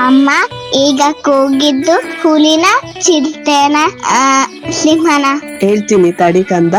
ಅಮ್ಮ ಈಗ ಕೂಗಿದ್ದು ಹುಲಿನ ಚಿರತೆನ ಆ, ಸಿಂಹನ ಹೇಳ್ತೀನಿ ತಡಿ ಕಂದ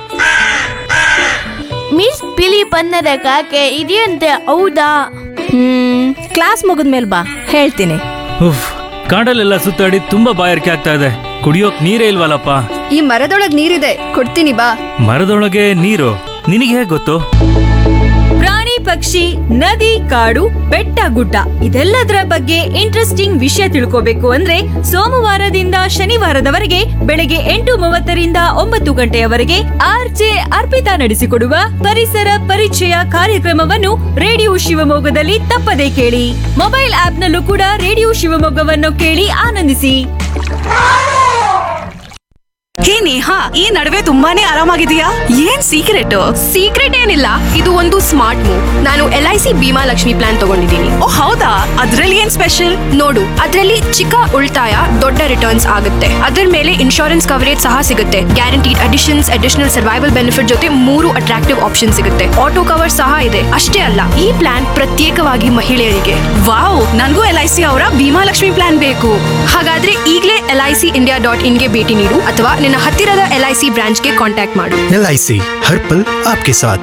ಮಿಸ್ ಬಿಳಿ ಬಣ್ಣದ ಕಾಗೆ ಇದೆಯಂತೆ ಹೌದಾ ಹ್ಮ್ ಕ್ಲಾಸ್ ಮುಗಿದ್ಮೇಲೆ ಬಾ ಹೇಳ್ತೀನಿ ಉಫ್ ಕಾಡಲ್ಲೆಲ್ಲ ಸುತ್ತಾಡಿ ತುಂಬಾ ಬಾಯಾರಿಕೆ ಆಗ್ತಾ ಇದೆ ಕುಡಿಯೋಕ್ ನೀರೇ ಇಲ್ವಲ್ಲಪ್ಪ ಈ ಮರದೊಳಗ್ ನೀರಿದೆ ಕೊಡ್ತೀನಿ ಬಾ ಮರದೊಳಗೆ ನೀರು ನಿನಗೆ ಹೇಗೆ ಗೊತ್ತು ಪ್ರಾಣಿ ಪಕ್ಷಿ ನದಿ ಕಾಡು ಬೆಟ್ಟ ಗುಡ್ಡ ಇದೆಲ್ಲದರ ಬಗ್ಗೆ ಇಂಟ್ರೆಸ್ಟಿಂಗ್ ವಿಷಯ ತಿಳ್ಕೋಬೇಕು ಅಂದ್ರೆ ಸೋಮವಾರದಿಂದ ಶನಿವಾರದವರೆಗೆ ಬೆಳಗ್ಗೆ ಎಂಟು ಮೂವತ್ತರಿಂದ ಒಂಬತ್ತು ಗಂಟೆಯವರೆಗೆ ಆರ್ಜೆ ಅರ್ಪಿತಾ ನಡೆಸಿಕೊಡುವ ಪರಿಸರ ಪರಿಚಯ ಕಾರ್ಯಕ್ರಮವನ್ನು ರೇಡಿಯೋ ಶಿವಮೊಗ್ಗದಲ್ಲಿ ತಪ್ಪದೇ ಕೇಳಿ ಮೊಬೈಲ್ ಆಪ್ನಲ್ಲೂ ಕೂಡ ರೇಡಿಯೋ ಶಿವಮೊಗ್ಗವನ್ನು ಕೇಳಿ ಆನಂದಿಸಿ ಹೇ ನೇಹಾ ಈ ನಡುವೆ ತುಂಬಾನೇ ಆರಾಮಾಗಿದೆಯಾ ಏನ್ ಸೀಕ್ರೆಟ್ ಸೀಕ್ರೆಟ್ ಏನಿಲ್ಲ ಇದು ಒಂದು ಸ್ಮಾರ್ಟ್ ಮೂವ್ ನಾನು L I C Bima Lakshmi plan ತಗೊಂಡಿದ್ದೀನಿ ಓ ಹೌದಾ ಅದ್ರಲ್ಲಿ ಏನ್ ಸ್ಪೆಷಲ್ ನೋಡು ಅದರಲ್ಲಿ ಚಿಕ್ಕ ಉಳಿತಾಯ ದೊಡ್ಡ ರಿಟರ್ನ್ಸ್ ಆಗುತ್ತೆ ಅದರ ಮೇಲೆ ಇನ್ಶೂರೆನ್ಸ್ ಕವರೇಜ್ ಸಹ ಸಿಗುತ್ತೆ guaranteed additions additional survival benefit ಜೊತೆ ಮೂರು ಅಟ್ರಾಕ್ಟಿವ್ ಆಪ್ಷನ್ ಸಿಗುತ್ತೆ ಆಟೋ ಕವರ್ ಸಹ ಇದೆ ಅಷ್ಟೇ ಅಲ್ಲ ಈ ಪ್ಲಾನ್ ಪ್ರತ್ಯೇಕವಾಗಿ ಮಹಿಳೆಯರಿಗೆ ವಾವ್ ನನ್ಗೂ ಎಲ್ ಐ ಸಿ ಅವರ ಭೀಮಾ ಲಕ್ಷ್ಮಿ ಪ್ಲಾನ್ ಬೇಕು ಹಾಗಾದ್ರೆ ಈಗಲೇ L I C India dot ಇನ್ಗೆ ಭೇಟಿ ನೀಡು ಅಥವಾ ನಿನ್ನ ಹತ್ತಿರದ ಎಲ್ ಐ ಸಿ ಬ್ರಾಂಚ್ಗೆ ಕಾಂಟ್ಯಾಕ್ಟ್ ಮಾಡು एल आई सी हर पल आपके साथ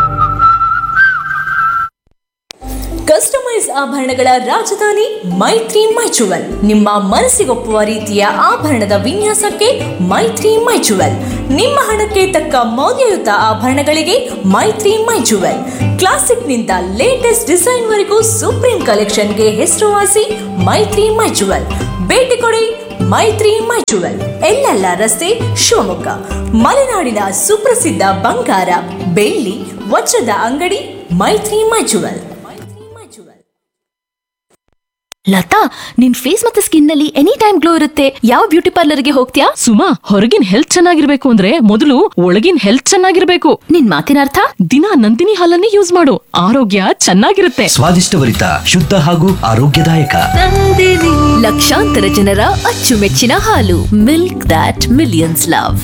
ಕಸ್ಟಮೈಸ್ ಆಭರಣಗಳ ರಾಜಧಾನಿ ಮೈತ್ರಿ ಮೈಚುವಲ್ ನಿಮ್ಮ ಮನಸ್ಸಿಗೊಪ್ಪುವ ರೀತಿಯ ಆಭರಣದ ವಿನ್ಯಾಸಕ್ಕೆ ಮೈತ್ರಿ ಮೈಚುವಲ್ ನಿಮ್ಮ ಹಣಕ್ಕೆ ತಕ್ಕ ಮೌಲ್ಯಯುತ ಆಭರಣಗಳಿಗೆ ಮೈತ್ರಿ ಮೈಚುವಲ್ ಕ್ಲಾಸಿಕ್ನಿಂದ ಲೇಟೆಸ್ಟ್ ಡಿಸೈನ್ ವರೆಗೂ ಸುಪ್ರೀಂ ಕಲೆಕ್ಷನ್ಗೆ ಹೆಸರುವಾಸಿ ಮೈತ್ರಿ ಮೈಚುವಲ್ ಭೇಟಿ ಕೊಡಿ ಮೈತ್ರಿ ಮೈಚುವಲ್ ಎಲ್ಲೆಲ್ಲ ರಸ್ತೆ ಶಿವಮೊಗ್ಗ ಮಲೆನಾಡಿನ ಸುಪ್ರಸಿದ್ಧ ಬಂಗಾರ ಬೆಳ್ಳಿ ವಜ್ರದ ಅಂಗಡಿ ಮೈತ್ರಿ ಮೈಚುವಲ್ ಲತಾ ನಿನ್ ಫೇಸ್ ಮತ್ತೆ ಸ್ಕಿನ್ ನಲ್ಲಿ ಎನಿ ಟೈಮ್ ಗ್ಲೋ ಇರುತ್ತೆ ಯಾವ ಬ್ಯೂಟಿ ಪಾರ್ಲರ್ಗೆ ಹೋಗ್ತೀಯಾ ಸುಮಾ ಹೊರಗಿನ ಹೆಲ್ತ್ ಚೆನ್ನಾಗಿರ್ಬೇಕು ಅಂದ್ರೆ ಮೊದಲು ಒಳಗಿನ ಹೆಲ್ತ್ ಚೆನ್ನಾಗಿರ್ಬೇಕು ನಿನ್ ಮಾತಿನ ಅರ್ಥ ದಿನ ನಂದಿನಿ ಹಾಲನ್ನೇ ಯೂಸ್ ಮಾಡು ಆರೋಗ್ಯ ಚೆನ್ನಾಗಿರುತ್ತೆ ಸ್ವಾದಿಷ್ಟಭರಿತ ಶುದ್ಧ ಹಾಗೂ ಆರೋಗ್ಯದಾಯಕ ಲಕ್ಷಾಂತರ ಜನರ ಅಚ್ಚುಮೆಚ್ಚಿನ ಹಾಲು milk that millions love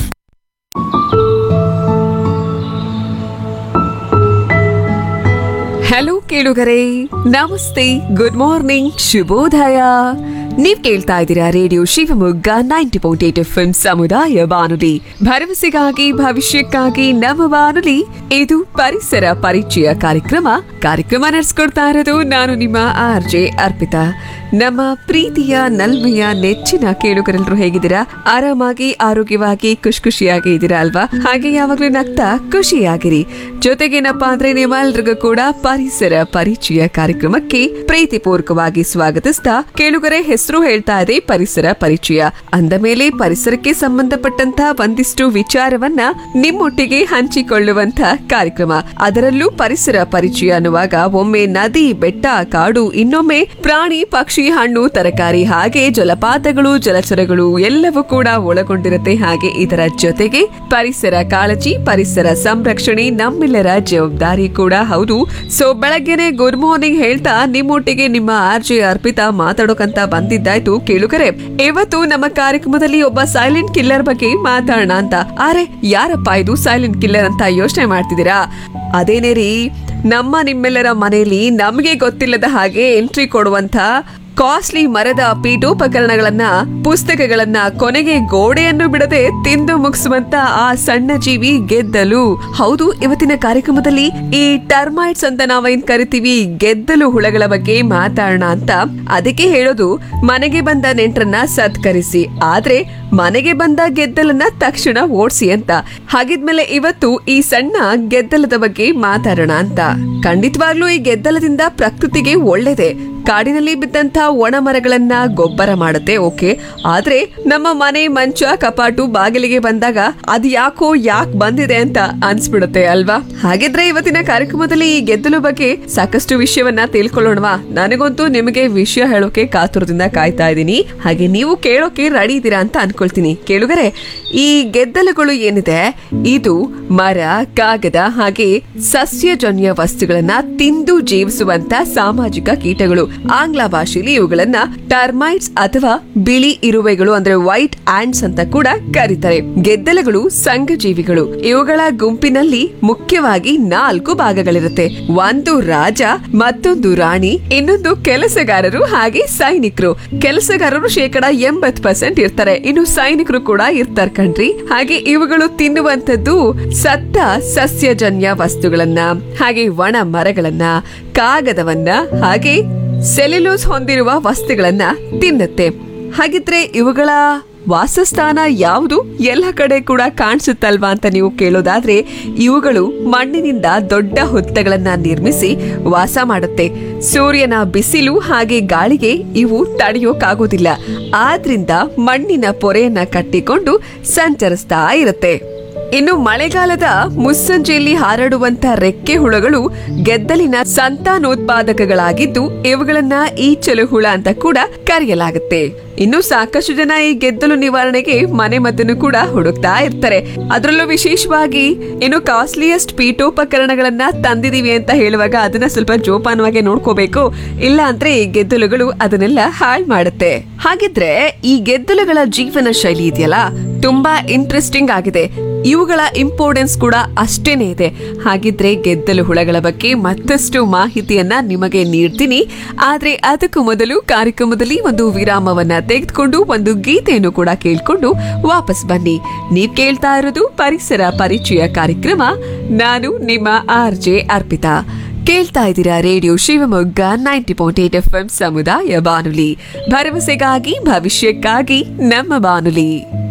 hello ಕೇಳುಗರೆ ನಮಸ್ತೆ ಗುಡ್ ಮಾರ್ನಿಂಗ್ ಶುಭೋದಯ ನೀವ್ ಕೇಳ್ತಾ ಇದ್ದೀರಾ radio Shivamogga ninety point eight F M ಸಮುದಾಯ ಬಾನುಲಿ ಭರವಸೆಗಾಗಿ ಭವಿಷ್ಯಕ್ಕಾಗಿ ನಮ್ಮ ಬಾನುಲಿ ಇದು ಪರಿಸರ ಪರಿಚಯ ಕಾರ್ಯಕ್ರಮ ಕಾರ್ಯಕ್ರಮ ನಡೆಸ್ಕೊಡ್ತಾ ಇರೋದು ನಾನು ನಿಮ್ಮ ಆರ್ ಜೆ ಅರ್ಪಿತಾ ನಮ್ಮ ಪ್ರೀತಿಯ ನಲ್ಮೆಯ ನೆಚ್ಚಿನ ಕೇಳುಗರೆಲ್ಲರೂ ಹೇಗಿದ್ದೀರಾ ಆರಾಮಾಗಿ ಆರೋಗ್ಯವಾಗಿ ಖುಷಿ ಖುಷಿಯಾಗಿ ಇದ್ದೀರಾ ಅಲ್ವಾ ಹಾಗೆ ಯಾವಾಗ್ಲೂ ನಗ್ತಾ ಖುಷಿಯಾಗಿರಿ ಜೊತೆಗೇನಪ್ಪಾ ಅಂದ್ರೆ ನಿಮ್ಮೆಲ್ರಿಗೂ ಕೂಡ ಪರಿಸರ ಪರಿಚಯ ಕಾರ್ಯಕ್ರಮಕ್ಕೆ ಪ್ರೀತಿಪೂರ್ವಕವಾಗಿ ಸ್ವಾಗತಿಸ್ತಾ ಕೇಳುಗರೆ ಹೆಸರು ಹೇಳ್ತಾ ಇದೆ ಪರಿಸರ ಪರಿಚಯ ಅಂದ ಮೇಲೆ ಪರಿಸರಕ್ಕೆ ಸಂಬಂಧಪಟ್ಟಂತಹ ಒಂದಿಷ್ಟು ವಿಚಾರವನ್ನ ನಿಮ್ಮೊಟ್ಟಿಗೆ ಹಂಚಿಕೊಳ್ಳುವಂತ ಕಾರ್ಯಕ್ರಮ ಅದರಲ್ಲೂ ಪರಿಸರ ಪರಿಚಯ ಅನ್ನುವಾಗ ಒಮ್ಮೆ ನದಿ ಬೆಟ್ಟ ಕಾಡು ಇನ್ನೊಮ್ಮೆ ಪ್ರಾಣಿ ಪಕ್ಷಿ ಹಣ್ಣು ತರಕಾರಿ ಹಾಗೆ ಜಲಪಾತಗಳು ಜಲಚರಗಳು ಎಲ್ಲವೂ ಕೂಡ ಒಳಗೊಂಡಿರುತ್ತೆ ಹಾಗೆ ಇದರ ಜೊತೆಗೆ ಪರಿಸರ ಕಾಳಜಿ ಪರಿಸರ ಸಂರಕ್ಷಣೆ ನಮ್ಮೆಲ್ಲರ ಜವಾಬ್ದಾರಿ ಕೂಡ ಹೌದು ಸೊ ಬೆಳಗ್ಗೆನೆ ಗುಡ್ ಮಾರ್ನಿಂಗ್ ಹೇಳ್ತಾ ನಿಮ್ಮೊಟ್ಟಿಗೆ ನಿಮ್ಮ ಆರ್ ಜೆ ಅರ್ಪಿತಾ ಮಾತಾಡೋಕಂತ ಬಂದಿದ್ದಾಯ್ತು ಕೇಳುಗರೆ ಇವತ್ತು ನಮ್ಮ ಕಾರ್ಯಕ್ರಮದಲ್ಲಿ ಒಬ್ಬ ಸೈಲೆಂಟ್ ಕಿಲ್ಲರ್ ಬಗ್ಗೆ ಮಾತಾಡೋಣ ಅಂತ ಆರೆ ಯಾರಪ್ಪ ಇದು ಸೈಲೆಂಟ್ ಕಿಲ್ಲರ್ ಅಂತ ಯೋಚನೆ ಮಾಡ್ತಿದ್ದೀರಾ ಅದೇನೇ ರೀ ನಮ್ಮ ನಿಮ್ಮೆಲ್ಲರ ಮನೆಯಲ್ಲಿ ನಮಗೆ ಗೊತ್ತಿಲ್ಲದ ಹಾಗೆ ಎಂಟ್ರಿ ಕೊಡುವಂತ ಕಾಸ್ಟ್ಲಿ ಮರದ ಪೀಠೋಪಕರಣಗಳನ್ನ ಪುಸ್ತಕಗಳನ್ನ ಕೊನೆಗೆ ಗೋಡೆಯನ್ನು ಬಿಡದೆ ತಿಂದು ಮುಗಿಸುವಂತ ಆ ಸಣ್ಣ ಜೀವಿ ಗೆದ್ದಲು ಹೌದು ಇವತ್ತಿನ ಕಾರ್ಯಕ್ರಮದಲ್ಲಿ ಈ ಟರ್ಮೈಟ್ಸ್ ಅಂತ ನಾವೇನ್ ಕರಿತೀವಿ ಗೆದ್ದಲು ಹುಳಗಳ ಬಗ್ಗೆ ಮಾತಾಡೋಣ ಅಂತ ಅದಕ್ಕೆ ಹೇಳೋದು ಮನೆಗೆ ಬಂದ ನೆಂಟ್ರನ್ನ ಸತ್ಕರಿಸಿ ಆದ್ರೆ ಮನೆಗೆ ಬಂದ ಗೆದ್ದಲನ್ನ ತಕ್ಷಣ ಓಡಿಸಿ ಅಂತ ಹಾಗಿದ್ಮೇಲೆ ಇವತ್ತು ಈ ಸಣ್ಣ ಗೆದ್ದಲದ ಬಗ್ಗೆ ಮಾತಾಡೋಣ ಅಂತ ಖಂಡಿತವಾಗ್ಲೂ ಈ ಗೆದ್ದಲದಿಂದ ಪ್ರಕೃತಿಗೆ ಒಳ್ಳೇದೆ ಕಾಡಿನಲ್ಲಿ ಬಿದ್ದಂತ ಒಣ ಮರಗಳನ್ನ ಗೊಬ್ಬರ ಮಾಡುತ್ತೆ ಓಕೆ ಆದ್ರೆ ನಮ್ಮ ಮನೆ ಮಂಚ ಕಪಾಟು ಬಾಗಿಲಿಗೆ ಬಂದಾಗ ಅದ್ ಯಾಕೋ ಯಾಕ್ ಬಂದಿದೆ ಅಂತ ಅನ್ಸ್ಬಿಡುತ್ತೆ ಅಲ್ವಾ ಹಾಗಿದ್ರೆ ಇವತ್ತಿನ ಕಾರ್ಯಕ್ರಮದಲ್ಲಿ ಈ ಗೆದ್ದಲು ಬಗ್ಗೆ ಸಾಕಷ್ಟು ವಿಷಯವನ್ನ ತಿಳ್ಕೊಳ್ಳೋಣವಾ ನನಗಂತೂ ನಿಮಗೆ ವಿಷಯ ಹೇಳೋಕೆ ಕಾತುರದಿಂದ ಕಾಯ್ತಾ ಇದ್ದೀನಿ ಹಾಗೆ ನೀವು ಕೇಳೋಕೆ ರೆಡಿ ಇದ್ದೀರಾ ಅಂತ ಅನ್ಕೊಳ್ತೀನಿ ಕೇಳುಗರೆ ಈ ಗೆದ್ದಲುಗಳು ಏನಿದೆ ಇದು ಮರ ಕಾಗದ ಹಾಗೆ ಸಸ್ಯಜನ್ಯ ವಸ್ತುಗಳನ್ನ ತಿಂದು ಜೀವಿಸುವಂತ ಸಾಮಾಜಿಕ ಕೀಟಗಳು ಆಂಗ್ಲ ಭಾಷೆಯಲ್ಲಿ ಇವುಗಳನ್ನ ಟರ್ಮೈಟ್ಸ್ ಅಥವಾ ಬಿಳಿ ಇರುವೆಗಳು ಅಂದ್ರೆ ವೈಟ್ ಆಂಡ್ಸ್ ಅಂತ ಕೂಡ ಕರೀತಾರೆ ಗೆದ್ದಲುಗಳು ಸಂಘಜೀವಿಗಳು ಇವುಗಳ ಗುಂಪಿನಲ್ಲಿ ಮುಖ್ಯವಾಗಿ ನಾಲ್ಕು ಭಾಗಗಳಿರುತ್ತೆ ಒಂದು ರಾಜ ಮತ್ತೊಂದು ರಾಣಿ ಇನ್ನೊಂದು ಕೆಲಸಗಾರರು ಹಾಗೆ ಸೈನಿಕರು ಕೆಲಸಗಾರರು ಶೇಕಡ ಎಂಬತ್ ಪರ್ಸೆಂಟ್ ಇರ್ತಾರೆ ಇನ್ನು ಸೈನಿಕರು ಕೂಡ ಇರ್ತಾರೆ ಕಣ್ರಿ ಹಾಗೆ ಇವುಗಳು ತಿನ್ನುವಂತದ್ದು ಸತ್ತ ಸಸ್ಯಜನ್ಯ ವಸ್ತುಗಳನ್ನ ಹಾಗೆ ಒಣ ಮರಗಳನ್ನ ಕಾಗದವನ್ನ ಹಾಗೆ ಸೆಲ್ಯುಲೋಸ್ ಹೊಂದಿರುವ ವಸ್ತುಗಳನ್ನ ತಿನ್ನುತ್ತೆ ಹಾಗಿದ್ರೆ ಇವುಗಳ ವಾಸಸ್ಥಾನ ಯಾವುದು ಎಲ್ಲ ಕಡೆ ಕೂಡ ಕಾಣಿಸುತ್ತಲ್ವಾ ಅಂತ ನೀವು ಕೇಳೋದಾದ್ರೆ ಇವುಗಳು ಮಣ್ಣಿನಿಂದ ದೊಡ್ಡ ಹುತ್ತಗಳನ್ನ ನಿರ್ಮಿಸಿ ವಾಸ ಮಾಡುತ್ತೆ ಸೂರ್ಯನ ಬಿಸಿಲು ಹಾಗೆ ಗಾಳಿಗೆ ಇವು ತಡೆಯೋಕ್ಕಾಗೋದಿಲ್ಲ ಆದ್ರಿಂದ ಮಣ್ಣಿನ ಪೊರೆಯನ್ನ ಕಟ್ಟಿಕೊಂಡು ಸಂಚರಿಸ್ತಾ ಇರುತ್ತೆ ಇನ್ನು ಮಳೆಗಾಲದ ಮುಸ್ಸಂಜೆಯಲ್ಲಿ ಹಾರಾಡುವಂತ ರೆಕ್ಕೆ ಹುಳಗಳು ಗೆದ್ದಲಿನ ಸಂತಾನೋತ್ಪಾದಕಗಳಾಗಿದ್ದು ಇವುಗಳನ್ನ ಈಚಲು ಹುಳ ಅಂತ ಕೂಡ ಕರೆಯಲಾಗುತ್ತೆ ಇನ್ನು ಸಾಕಷ್ಟು ಜನ ಈ ಗೆದ್ದಲು ನಿವಾರಣೆಗೆ ಮನೆ ಮದ್ದನ್ನು ಕೂಡ ಹುಡುಕ್ತಾ ಇರ್ತಾರೆ ಅದರಲ್ಲೂ ವಿಶೇಷವಾಗಿ ಇನ್ನು ಕಾಸ್ಟ್ಲಿಯಸ್ಟ್ ಪೀಠೋಪಕರಣಗಳನ್ನ ತಂದಿದೀವಿ ಅಂತ ಹೇಳುವಾಗ ಅದನ್ನ ಸ್ವಲ್ಪ ಜೋಪಾನವಾಗಿ ನೋಡ್ಕೋಬೇಕು ಇಲ್ಲ ಅಂದ್ರೆ ಈ ಗೆದ್ದಲುಗಳು ಅದನ್ನೆಲ್ಲ ಹಾಳು ಮಾಡುತ್ತೆ ಹಾಗಿದ್ರೆ ಈ ಗೆದ್ದಲುಗಳ ಜೀವನ ಶೈಲಿ ಇದೆಯಲ್ಲ ತುಂಬಾ ಇಂಟ್ರೆಸ್ಟಿಂಗ್ ಆಗಿದೆ ಇವುಗಳ ಇಂಪಾರ್ಟೆನ್ಸ್ ಕೂಡ ಅಷ್ಟೇನೆ ಇದೆ ಹಾಗಿದ್ರೆ ಗೆದ್ದಲು ಹುಳಗಳ ಬಗ್ಗೆ ಮತ್ತಷ್ಟು ಮಾಹಿತಿಯನ್ನ ನಿಮಗೆ ನೀಡ್ತೀನಿ ಆದ್ರೆ ಅದಕ್ಕೂ ಮೊದಲು ಕಾರ್ಯಕ್ರಮದಲ್ಲಿ ಒಂದು ವಿರಾಮವನ್ನ ತೆಗೆದುಕೊಂಡು ಒಂದು ಗೀತೆಯನ್ನು ಕೂಡ ಕೇಳ್ಕೊಂಡು ವಾಪಸ್ ಬನ್ನಿ ನೀವ್ ಕೇಳ್ತಾ ಇರೋದು ಪರಿಸರ ಪರಿಚಯ ಕಾರ್ಯಕ್ರಮ ನಾನು ನಿಮ್ಮ ಆರ್ ಜೆ ಅರ್ಪಿತಾ ಕೇಳ್ತಾ ಇದ್ದೀರಾ radio Shivamogga ninety point eight F M ಸಮುದಾಯ ಬಾನುಲಿ ಭರವಸೆಗಾಗಿ ಭವಿಷ್ಯಕ್ಕಾಗಿ ನಮ್ಮ ಬಾನುಲಿ